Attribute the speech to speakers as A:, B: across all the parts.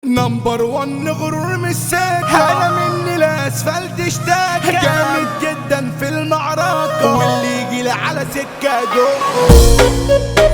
A: نمبر ون غرور مش ساكة انا مني الاسفلت اشتاكة جامد جدا في المعركة واللي يجي لي على سكة دقه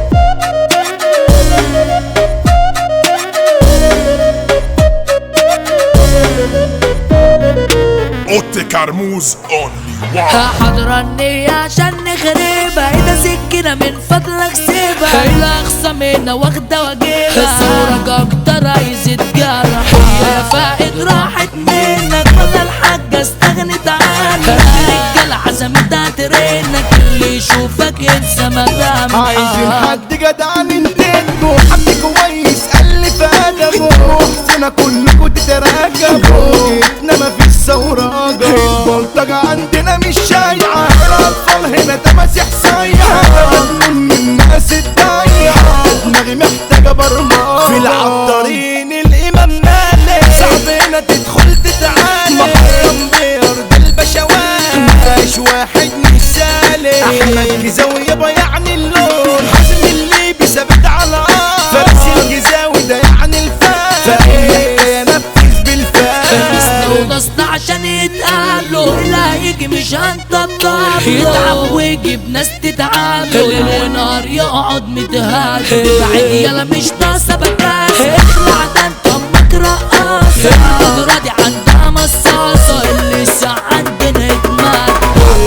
B: اوتي كرموز اونلي وان
C: حضرني عشان نخربها ايدا سكينة من فضلك سيبها هي الاقصى منها واخدة واجيبها صورك اكتر عايز يتجرح يا فائد راحت منك ولا الحاجة استغنت عنك الرجالة عزمتها ترنك اللي يشوفك ينسى مدامك
A: عايزين حد جدع ننتجه حد كويس ألف أدبه محسنة كلكوا تتراكبوا جيتنا مفيش ثوراجة البلطجة عندنا مش شايعة الأطفال هنا تماسيح صايعة من الناس الضايعة دماغي محتاجة برمجة في العطارين الإمام مالك صعب هنا تدخل تتعالج محرم بيرضي البشوات مفيش واحد مش سالك أحمد جزاوي يابا يعني اللون حزم الليبي ثابت على الأرض فارس الجزاوي ده يعني الفاس فإيه نفذ بالفاس
C: اسمه غصن عشان يتقابلوا اللي هيجي مش هنطبطب يتعب ويجيب ناس تتعامل ليل ونهار يقعد متهاد بعد يلا مش ناقصة بكاسة اخلع ده انت امك رقاصة القدرة دي عندها مصاصة اللي ساعة عندنا يتمات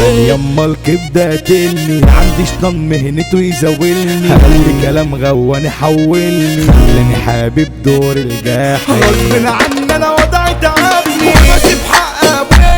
A: يما الكبدة قتلني عندي شيطان مهنته يزاولني خلي كلام غواني حولني خلاني حابب دور الجاحد غصب عني انا وضعي تعبني وماشي بحق ابويا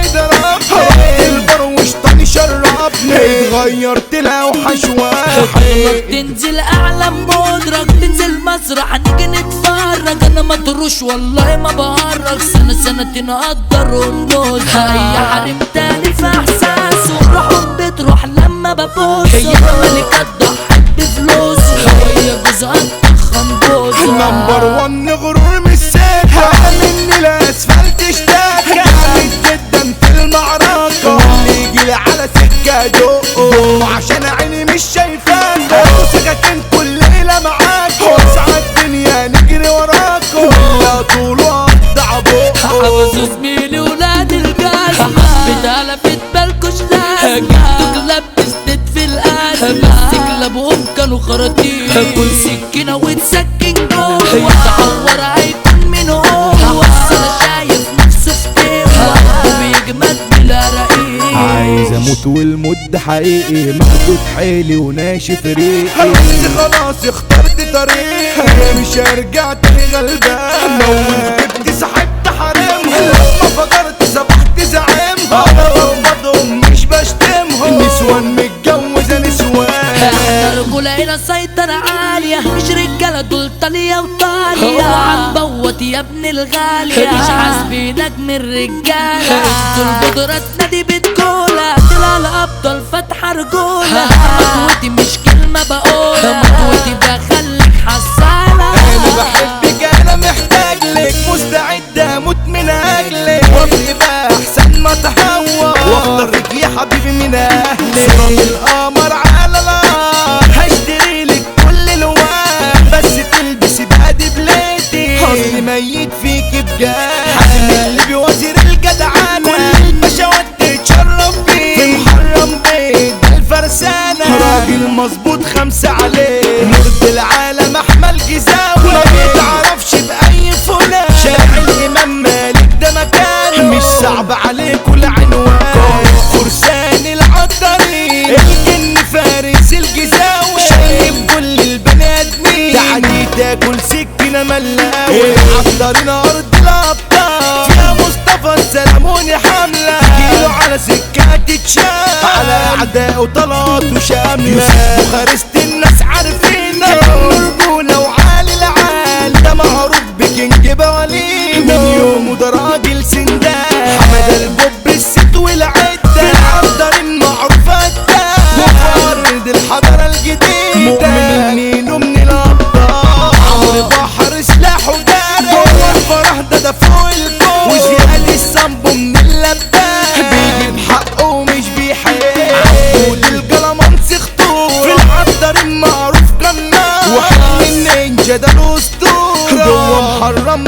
A: يضربني البروش تاني شربني اتغيرت الاوحش واحد
C: حضرتك تنزل اعلى مدرك تنزل مسرح نيجي نتفرج انا ما تروش والله ما بهرج سنة سنتين اقدر ونوز هي حريم تاني في احساس وروحهم بتروح لما ببوس هي ملكة ضحت بفلوس هي جوزها تخن بوز
A: نمبر ون غرور مش ساكة مني الاسفلت اشتاكة جامد جدا في المعركة اللي يجيلي على سكة دقه وعشان عيني مش شايفاك سكاكين كل ليلة معاك وسع الدنيا نجري وراكم لا طول وقطع بقه
C: حبسوا زميلي ولاد الجزمة بتلفت بالكوش لازمة جبتك لبستت في الأزمة بس كلابهم كانوا خراطيم كل سكينة وتسكن جوه يتعور هيكون من هو بس أنا شايف نفسه في تهوى وبيجمد بلا رقيق
A: عايز اموت والمد حقيقي مخدود حيلي وناشف ريقي بس خلاص اخترت طريقي انا مش هرجع تاني غلبان موت جبت سحبت حريمهم لما فجرت سبحت زعيمهم انا بفضهم مش بشتمهم نسوان متجوزه نسوان
C: احنا رجولة هنا سيطرة عالية مش رجالة دول طالية وطالية عم بوت يا ابن الغالية مش حاسبينك من رجالة دول قدراتنا دي بتقولها طلع الأبطال فاتحة رجولة مطوتي مش كلمة بقولها مطوتي بخليك حسالة
A: انا بحبك انا محتاج لك مستعد اموت من اجلك وابقى احسن ما تهوى واختارك يا حبيبي من اهلك صورة القمر على الارض هشتري لك كل الوان بس تلبسي بقى دبلتي اصلي ميت فيك بجد حازم اللي بوزير الجدعانة كل البشوات تتشرف بيه في محرم بيت الفرسانة راجل مظبوط خمسة عليه مرد العالم احمد جزاوي ما بيتعرفش بأي فلان شارع الإمام مالك ده مكان مش صعب عليك العنوان فرسان العطارين الجن فارس الجزاوي شايف كل البني آدمين تعدي تاكل سكينة ملاوي العطارين أرض الأبطال يا مصطفى السلاموني حملة جيله على سكة تتشاف على أعداء وطلعات وشاملة بوخارست الناس عارفين رجولة وعالي العال ده معروف بكينج بوالين من يومه ده راجل سندان حمد البوب الست والعدة العطارين معروف التان وفرد الحضارة الجديدة مؤمن مين ومن الأبطال عمرو بحر سلاح ودار جوه الفرح ده ده فوق الكون وزياد الصنبو من اللبان بيجيب حقه ومش بيحب عبود الجلمانس خطور في العطارين معروف كنا وحق النينجا ده الأسطورة جوه محرم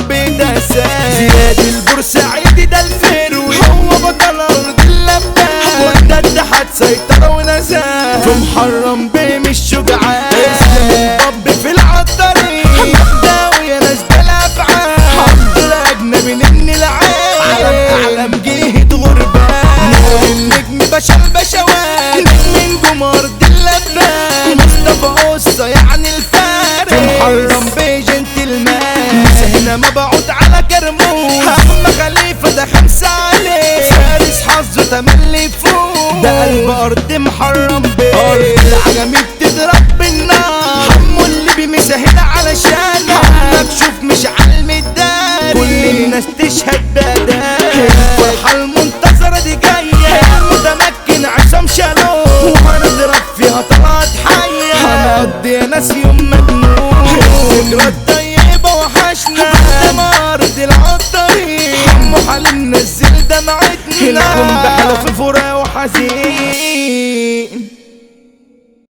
A: بدسات زياد البورسعيدي ده الفروي هو بطل ارض اللبان والدد سيطرة ونزال في محرم بيه مش شجعان اسلام الباب في العطارين مبدأ ويا ناس بالافعال حط الاجنبي من العين علم علم جهة غربان نور النجم باشا البشوات نجم جمهور دي اللبان مصطفى قصة يعني الفارس في محرم بيه جنتلمان هنا مبعوث على كرموز هم خليفة ده خمسة عليه فارس حظه تملي فوق ده قلب أرض محرم بيه أرض العجمي بتضرب بالنار حمو اللي بمسهل علشان مكشوف مش على الميدان كل الناس تشهد بدال الفرحة المنتظرة دي جاية المتمكن عصام شالوم وهنضرب فيها طلعت حية هنقضي يا ناس يوم مجنون الذكرى الطيبة وحشنا قدام أرض العطارين حمو حليم نزل دمعتنا الكون بحلو في فراق وحزين